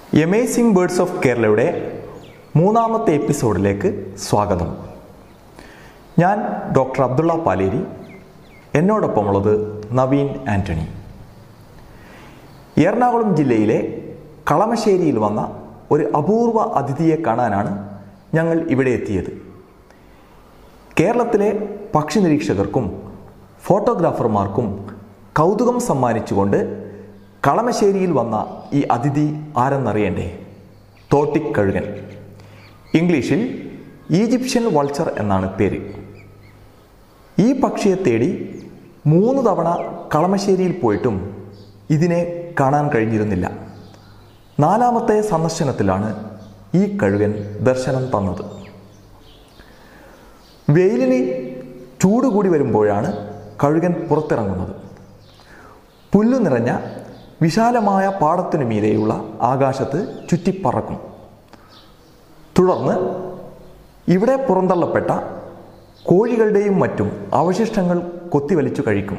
എമേസിംഗ് birds of കേരളയുടെ മൂന്നാമത്തെ എപ്പിസോഡിലേക്ക് സ്വാഗതം ഞാൻ ഡോക്ടർ അബ്ദുള്ള പാലേരി എന്നോടൊപ്പമുള്ളത് നവീൻ ആൻ്റണി എറണാകുളം ജില്ലയിലെ കളമശ്ശേരിയിൽ വന്ന ഒരു അപൂർവ അതിഥിയെ കാണാനാണ് ഞങ്ങൾ ഇവിടെ എത്തിയത് കേരളത്തിലെ പക്ഷി നിരീക്ഷകർക്കും ഫോട്ടോഗ്രാഫർമാർക്കും കൗതുകം സമ്മാനിച്ചുകൊണ്ട് കളമശ്ശേരിയിൽ വന്ന ഈ അതിഥി ആരെന്നറിയണ്ടേ തോട്ടിക്കഴുകൻ ഇംഗ്ലീഷിൽ ഈജിപ്ഷ്യൻ വൾച്ചർ എന്നാണ് പേര് ഈ പക്ഷിയെ തേടി മൂന്ന് തവണ കളമശ്ശേരിയിൽ പോയിട്ടും ഇതിനെ കാണാൻ കഴിഞ്ഞിരുന്നില്ല നാലാമത്തെ സന്ദർശനത്തിലാണ് ഈ കഴുകൻ ദർശനം തന്നത് വെയിലിന് ചൂട് കൂടി വരുമ്പോഴാണ് കഴുകൻ പുറത്തിറങ്ങുന്നത് പുല്ലു നിറഞ്ഞ വിശാലമായ പാടത്തിനു മീതെയുള്ള ആകാശത്ത് ചുറ്റിപ്പറക്കും തുടർന്ന് ഇവിടെ പുറന്തള്ളപ്പെട്ട കോഴികളുടെയും മറ്റും അവശിഷ്ടങ്ങൾ കൊത്തിവലിച്ചു കഴിക്കും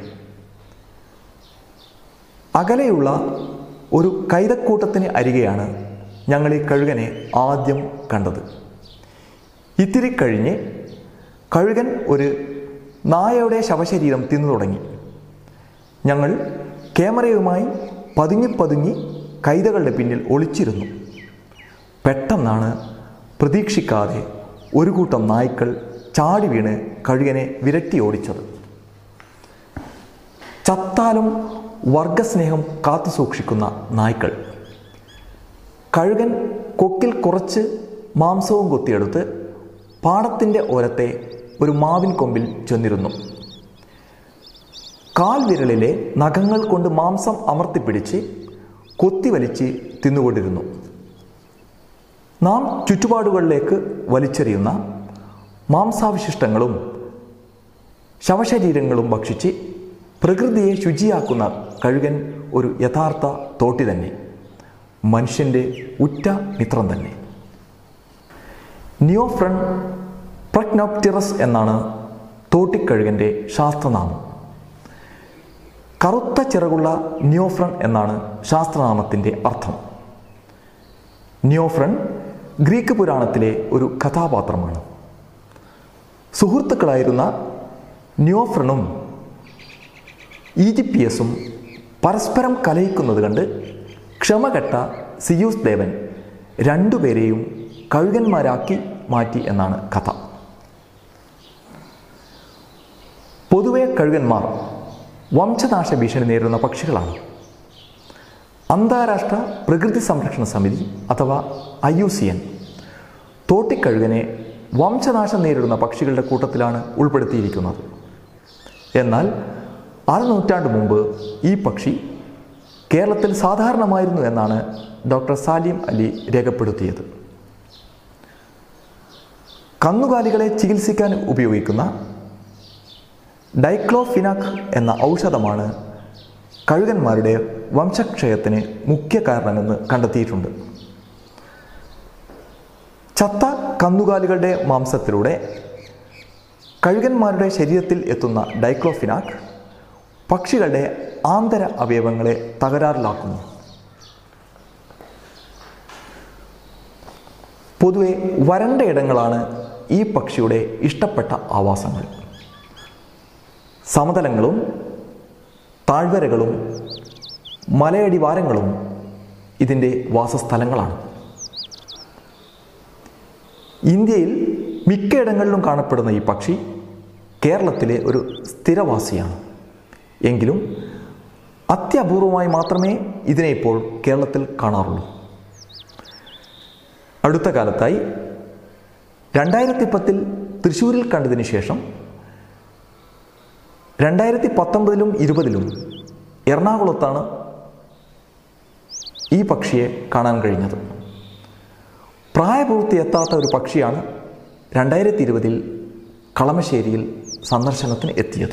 അകലെയുള്ള ഒരു കൈതക്കൂട്ടത്തിന് അരികെയാണ് ഞങ്ങൾ ഈ കഴുകനെ ആദ്യം കണ്ടത് ഇത്തിരി കഴിഞ്ഞ് കഴുകൻ ഒരു നായയുടെ ശവശരീരം തിന്നു തുടങ്ങി ഞങ്ങൾ ക്യാമറയുമായി പതുങ്ങി പതുങ്ങി കൈതകളുടെ പിന്നിൽ ഒളിച്ചിരുന്നു പെട്ടെന്നാണ് പ്രതീക്ഷിക്കാതെ ഒരു കൂട്ടം നായ്ക്കൾ ചാടി വീണ് കഴുകനെ വിരട്ടി ഓടിച്ചത് ചത്താലും വർഗസ്നേഹം കാത്തു സൂക്ഷിക്കുന്ന നായ്ക്കൾ കഴുകൻ കൊക്കിൽ കുറച്ച് മാംസവും കൊത്തിയെടുത്ത് പാടത്തിൻ്റെ ഓരത്തെ ഒരു മാവിൻ കൊമ്പിൽ ചെന്നിരുന്നു കാൽവിരലിലെ നഖങ്ങൾ കൊണ്ട് മാംസം അമർത്തിപ്പിടിച്ച് കൊത്തിവലിച്ച് തിന്നുകൊണ്ടിരുന്നു നാം ചുറ്റുപാടുകളിലേക്ക് വലിച്ചെറിയുന്ന മാംസാവശിഷ്ടങ്ങളും ശവശരീരങ്ങളും ഭക്ഷിച്ച് പ്രകൃതിയെ ശുചിയാക്കുന്ന കഴുകൻ ഒരു യഥാർത്ഥ തോട്ടി തന്നെ മനുഷ്യൻ്റെ ഉറ്റ മിത്രം തന്നെ നിയോഫ്രൺ പ്രഗ്നോപ്റ്റിറസ് എന്നാണ് തോട്ടിക്കഴുകൻ്റെ ശാസ്ത്രനാമം കറുത്ത ചിറകുള്ള നിയോഫ്രൺ എന്നാണ് ശാസ്ത്രനാമത്തിൻ്റെ അർത്ഥം നിയോഫ്രൺ ഗ്രീക്ക് പുരാണത്തിലെ ഒരു കഥാപാത്രമാണ് സുഹൃത്തുക്കളായിരുന്ന നിയോഫ്രണും ഈജിപ്പിയസും പരസ്പരം കലയിക്കുന്നത് കണ്ട് ക്ഷമകെട്ട സിയൂസ് ദേവൻ രണ്ടുപേരെയും കഴുകന്മാരാക്കി മാറ്റി എന്നാണ് കഥ പൊതുവെ കഴുകന്മാർ വംശനാശ ഭീഷണി നേരിടുന്ന പക്ഷികളാണ് അന്താരാഷ്ട്ര പ്രകൃതി സംരക്ഷണ സമിതി അഥവാ ഐ യു സി എൻ തോട്ടിക്കഴുകനെ വംശനാശം നേരിടുന്ന പക്ഷികളുടെ കൂട്ടത്തിലാണ് ഉൾപ്പെടുത്തിയിരിക്കുന്നത് എന്നാൽ അര നൂറ്റാണ്ട് മുമ്പ് ഈ പക്ഷി കേരളത്തിൽ സാധാരണമായിരുന്നു എന്നാണ് ഡോക്ടർ സാലിം അലി രേഖപ്പെടുത്തിയത് കന്നുകാലികളെ ചികിത്സിക്കാൻ ഉപയോഗിക്കുന്ന ഡൈക്ലോഫിനാക് എന്ന ഔഷധമാണ് കഴുകന്മാരുടെ വംശക്ഷയത്തിന് മുഖ്യ കാരണമെന്ന് കണ്ടെത്തിയിട്ടുണ്ട് ചത്ത കന്നുകാലികളുടെ മാംസത്തിലൂടെ കഴുകന്മാരുടെ ശരീരത്തിൽ എത്തുന്ന ഡൈക്ലോഫിനാക് പക്ഷികളുടെ ആന്തര അവയവങ്ങളെ തകരാറിലാക്കുന്നു പൊതുവെ വരണ്ട ഇടങ്ങളാണ് ഈ പക്ഷിയുടെ ഇഷ്ടപ്പെട്ട ആവാസങ്ങൾ സമതലങ്ങളും താഴ്വരകളും മലയടിവാരങ്ങളും ഇതിൻ്റെ വാസസ്ഥലങ്ങളാണ് ഇന്ത്യയിൽ മിക്കയിടങ്ങളിലും കാണപ്പെടുന്ന ഈ പക്ഷി കേരളത്തിലെ ഒരു സ്ഥിരവാസിയാണ് എങ്കിലും അത്യപൂർവമായി മാത്രമേ ഇതിനെ ഇപ്പോൾ കേരളത്തിൽ കാണാറുള്ളൂ അടുത്ത കാലത്തായി രണ്ടായിരത്തി പത്തിൽ തൃശ്ശൂരിൽ കണ്ടതിന് ശേഷം രണ്ടായിരത്തി പത്തൊമ്പതിലും ഇരുപതിലും എറണാകുളത്താണ് ഈ പക്ഷിയെ കാണാൻ കഴിഞ്ഞത് പ്രായപൂർത്തി എത്താത്ത ഒരു പക്ഷിയാണ് രണ്ടായിരത്തി ഇരുപതിൽ കളമശ്ശേരിയിൽ സന്ദർശനത്തിന് എത്തിയത്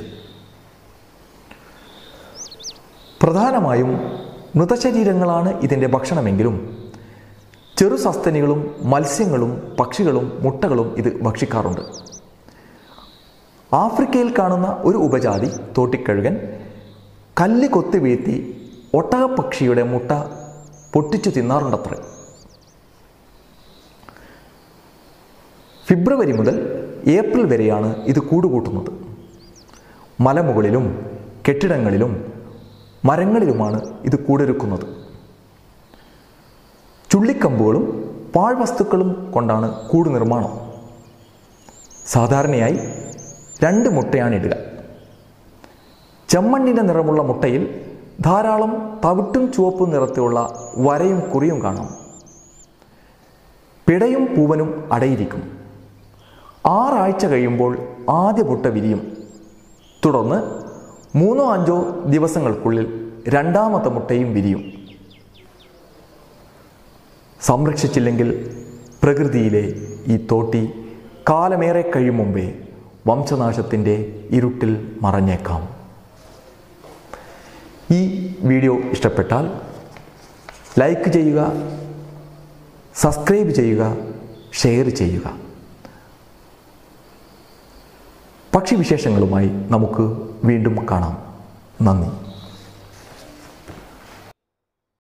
പ്രധാനമായും മൃതശരീരങ്ങളാണ് ഇതിൻ്റെ ഭക്ഷണമെങ്കിലും ചെറു സസ്തനികളും മത്സ്യങ്ങളും പക്ഷികളും മുട്ടകളും ഇത് ഭക്ഷിക്കാറുണ്ട് ആഫ്രിക്കയിൽ കാണുന്ന ഒരു ഉപജാതി തോട്ടിക്കഴുകൻ കല്ല് കൊത്തി വീഴ്ത്തി ഒട്ടകപ്പക്ഷിയുടെ മുട്ട പൊട്ടിച്ചു തിന്നാറുണ്ടത്രേ ഫെബ്രുവരി മുതൽ ഏപ്രിൽ വരെയാണ് ഇത് കൂടുകൂട്ടുന്നത് മലമുകളിലും കെട്ടിടങ്ങളിലും മരങ്ങളിലുമാണ് ഇത് കൂടൊരുക്കുന്നത് ചുള്ളിക്കമ്പുകളും പാഴ്വസ്തുക്കളും കൊണ്ടാണ് കൂട് നിർമ്മാണം സാധാരണയായി രണ്ട് മുട്ടയാണ് ഇടുക ചെമ്മണ്ണിൻ്റെ നിറമുള്ള മുട്ടയിൽ ധാരാളം തവിട്ടും ചുവപ്പും നിറത്തിലുള്ള വരയും കുറിയും കാണാം പിടയും പൂവനും അടയിരിക്കും ആറാഴ്ച കഴിയുമ്പോൾ ആദ്യ മുട്ട വിരിയും തുടർന്ന് മൂന്നോ അഞ്ചോ ദിവസങ്ങൾക്കുള്ളിൽ രണ്ടാമത്തെ മുട്ടയും വിരിയും സംരക്ഷിച്ചില്ലെങ്കിൽ പ്രകൃതിയിലെ ഈ തോട്ടി കാലമേറെ കഴിയും മുമ്പേ വംശനാശത്തിൻ്റെ ഇരുട്ടിൽ മറഞ്ഞേക്കാം ഈ വീഡിയോ ഇഷ്ടപ്പെട്ടാൽ ലൈക്ക് ചെയ്യുക സബ്സ്ക്രൈബ് ചെയ്യുക ഷെയർ ചെയ്യുക പക്ഷിവിശേഷങ്ങളുമായി നമുക്ക് വീണ്ടും കാണാം നന്ദി